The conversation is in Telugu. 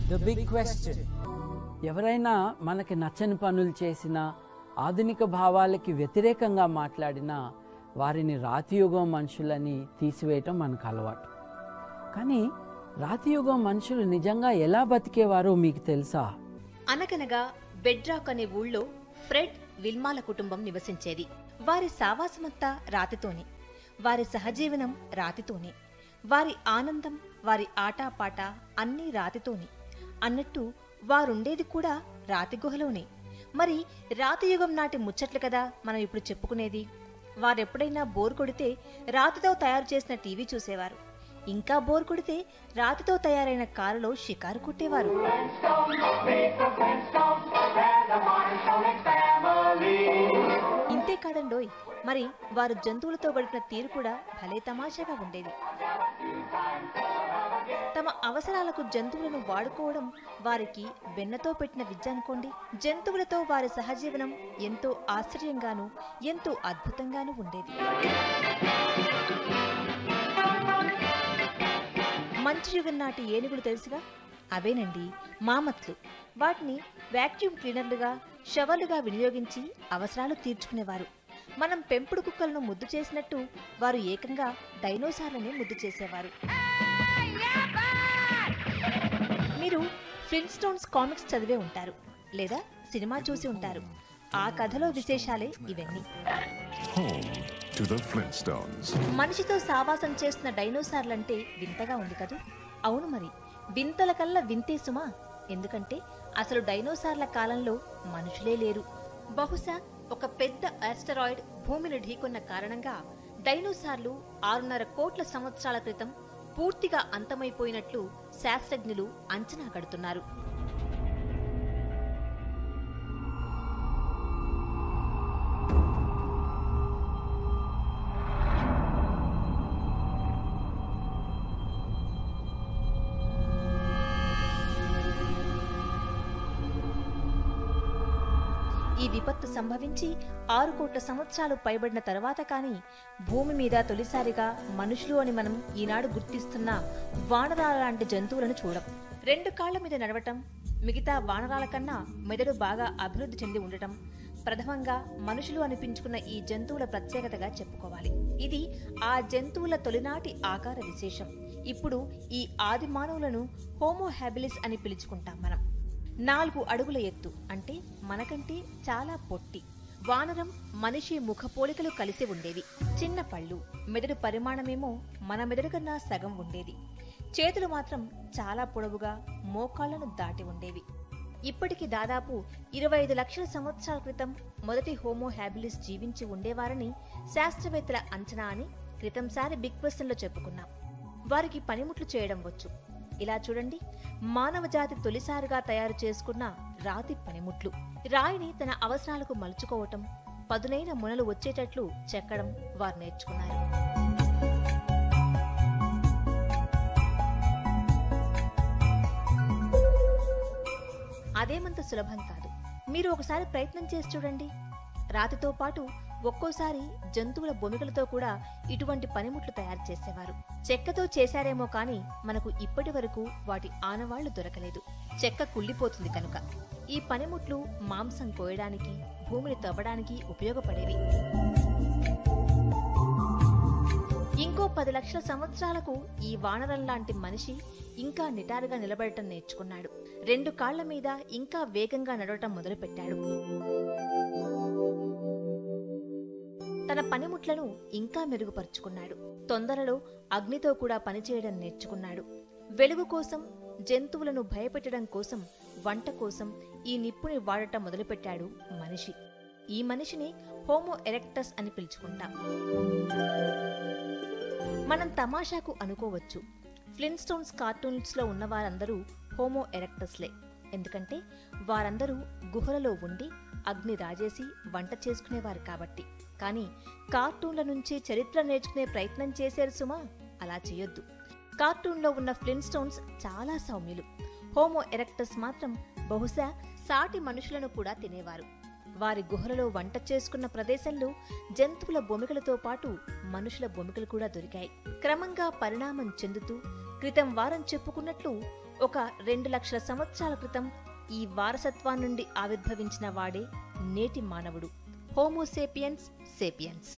ద బిగ్ క్వశ్చన్ ఎవరైనా మనకి నచ్చని పనులు చేసినా ఆధునిక భావాలకి వ్యతిరేకంగా మాట్లాడినా వారిని రాతియుగం మనుషులని తీసివేయటం మనకు అలవాటు కానీ రాతియుగం మనుషులు నిజంగా ఎలా బతికేవారో మీకు తెలుసా అనగనగా బెడ్రాక్ అనే ఊళ్ళో ఫ్రెడ్ విల్మాల కుటుంబం నివసించేది వారి సావాసమంతా రాతితోనే వారి సహజీవనం రాతితోనే వారి ఆనందం వారి ఆటాపాట అన్నీ రాతితోనే అన్నట్టు వారుండేది కూడా రాతి గుహలోనే మరి రాతి యుగం నాటి ముచ్చట్లు కదా మనం ఇప్పుడు చెప్పుకునేది వారెప్పుడైనా బోర్ కొడితే రాతితో తయారు చేసిన టీవీ చూసేవారు ఇంకా బోర్ కొడితే రాతితో తయారైన కారులో షికారు కొట్టేవారు ఇంతే కాదండోయ్ మరి వారు జంతువులతో గడిపిన తీరు కూడా భలే తమాషాగా ఉండేది తమ అవసరాలకు జంతువులను వాడుకోవడం వారికి వెన్నతో పెట్టిన విద్య అనుకోండి జంతువులతో వారి సహజీవనం ఎంతో ఆశ్చర్యంగాను ఎంతో అద్భుతంగాను ఉండేది మంచు యుగం నాటి ఏనుగులు తెలుసుగా అవేనండి మామత్లు వాటిని వాక్యూమ్ క్లీనర్లుగా షవర్లుగా వినియోగించి అవసరాలు తీర్చుకునేవారు మనం పెంపుడు కుక్కలను ముద్దు చేసినట్టు వారు ఏకంగా డైనోసార్లని ముద్దు చేసేవారు మీరు ఫ్లిన్స్టోన్స్ కామిక్స్ చదివే ఉంటారు లేదా సినిమా చూసి ఉంటారు ఆ కథలో విశేషాలే ఇవన్నీ Home to the Flintstones. మనిషితో సావాసం చేస్తున్న డైనోసార్లంటే వింతగా ఉంది కదూ అవును మరి వింతల కల్లా వింతే సుమా ఎందుకంటే అసలు డైనోసార్ల కాలంలో మనుషులే లేరు బహుశా ఒక పెద్ద ఆస్టరాయిడ్ భూమిని ఢీకొన్న కారణంగా డైనోసార్లు ఆరున్నర కోట్ల సంవత్సరాల క్రితం పూర్తిగా అంతమైపోయినట్లు శాస్త్రజ్ఞులు అంచనా కడుతున్నారు ఈ విపత్తు సంభవించి ఆరు కోట్ల సంవత్సరాలు పైబడిన తర్వాత కానీ భూమి మీద తొలిసారిగా మనుషులు అని మనం ఈనాడు గుర్తిస్తున్న వానరాల లాంటి జంతువులను చూడం రెండు కాళ్ల మీద నడవటం మిగతా వానరాల కన్నా మెదడు బాగా అభివృద్ధి చెంది ఉండటం ప్రథమంగా మనుషులు అనిపించుకున్న ఈ జంతువుల ప్రత్యేకతగా చెప్పుకోవాలి ఇది ఆ జంతువుల తొలినాటి ఆకార విశేషం ఇప్పుడు ఈ ఆది మానవులను హోమో హ్యాబిలిస్ అని పిలుచుకుంటాం మనం నాలుగు అడుగుల ఎత్తు అంటే మనకంటే చాలా పొట్టి వానరం మనిషి ముఖ పోలికలు కలిసి ఉండేవి చిన్న పళ్ళు మెదడు పరిమాణమేమో మన మెదడు కన్నా సగం ఉండేది చేతులు మాత్రం చాలా పొడవుగా మోకాళ్లను దాటి ఉండేవి ఇప్పటికి దాదాపు ఇరవై ఐదు లక్షల సంవత్సరాల క్రితం మొదటి హోమో హ్యాబిలిస్ జీవించి ఉండేవారని శాస్త్రవేత్తల అంచనా అని క్రితంసారి బిగ్ క్వశ్చన్లో చెప్పుకున్నాం వారికి పనిముట్లు చేయడం వచ్చు ఇలా చూడండి మానవ జాతి తొలిసారిగా తయారు చేసుకున్న రాతి పనిముట్లు రాయిని తన అవసరాలకు మలుచుకోవటం పదునైన మునలు వచ్చేటట్లు చెక్కడం వారు నేర్చుకున్నారు అదేమంత సులభం కాదు మీరు ఒకసారి ప్రయత్నం చేసి చూడండి రాతితో పాటు ఒక్కోసారి జంతువుల బొమికలతో కూడా ఇటువంటి పనిముట్లు తయారు చేసేవారు చెక్కతో చేశారేమో కానీ మనకు ఇప్పటి వరకు వాటి ఆనవాళ్లు దొరకలేదు చెక్క కుళ్ళిపోతుంది కనుక ఈ పనిముట్లు మాంసం కోయడానికి భూమిని తవ్వడానికి ఉపయోగపడేవి ఇంకో పది లక్షల సంవత్సరాలకు ఈ వానరం లాంటి మనిషి ఇంకా నిటారుగా నిలబడటం నేర్చుకున్నాడు రెండు కాళ్ల మీద ఇంకా వేగంగా నడవటం మొదలుపెట్టాడు తన పనిముట్లను ఇంకా మెరుగుపరుచుకున్నాడు తొందరలో అగ్నితో కూడా పనిచేయడం నేర్చుకున్నాడు వెలుగు కోసం జంతువులను భయపెట్టడం కోసం వంట కోసం ఈ నిప్పుని వాడటం మొదలుపెట్టాడు మనిషి ఈ మనిషిని హోమో ఎరెక్టస్ అని పిలుచుకుంటాం మనం తమాషాకు అనుకోవచ్చు ఫ్లిన్స్టోన్స్ కార్టూన్స్ లో ఉన్న వారందరూ హోమో ఎరెక్టస్లే ఎందుకంటే వారందరూ గుహలలో ఉండి అగ్ని రాజేసి వంట చేసుకునేవారు కాబట్టి కానీ కార్టూన్ల నుంచి చరిత్ర నేర్చుకునే ప్రయత్నం చేశారు సుమా అలా చేయొద్దు కార్టూన్లో ఉన్న ఫ్లిన్స్టోన్స్ చాలా సౌమ్యులు హోమో ఎరెక్టస్ మాత్రం బహుశా సాటి మనుషులను కూడా తినేవారు వారి గుహలలో వంట చేసుకున్న ప్రదేశంలో జంతువుల బొమికలతో పాటు మనుషుల బొమికలు కూడా దొరికాయి క్రమంగా పరిణామం చెందుతూ క్రితం వారం చెప్పుకున్నట్లు ఒక రెండు లక్షల సంవత్సరాల క్రితం ఈ వారసత్వం నుండి ఆవిర్భవించిన వాడే నేటి మానవుడు హోమోసేపియన్స్ సేపియన్స్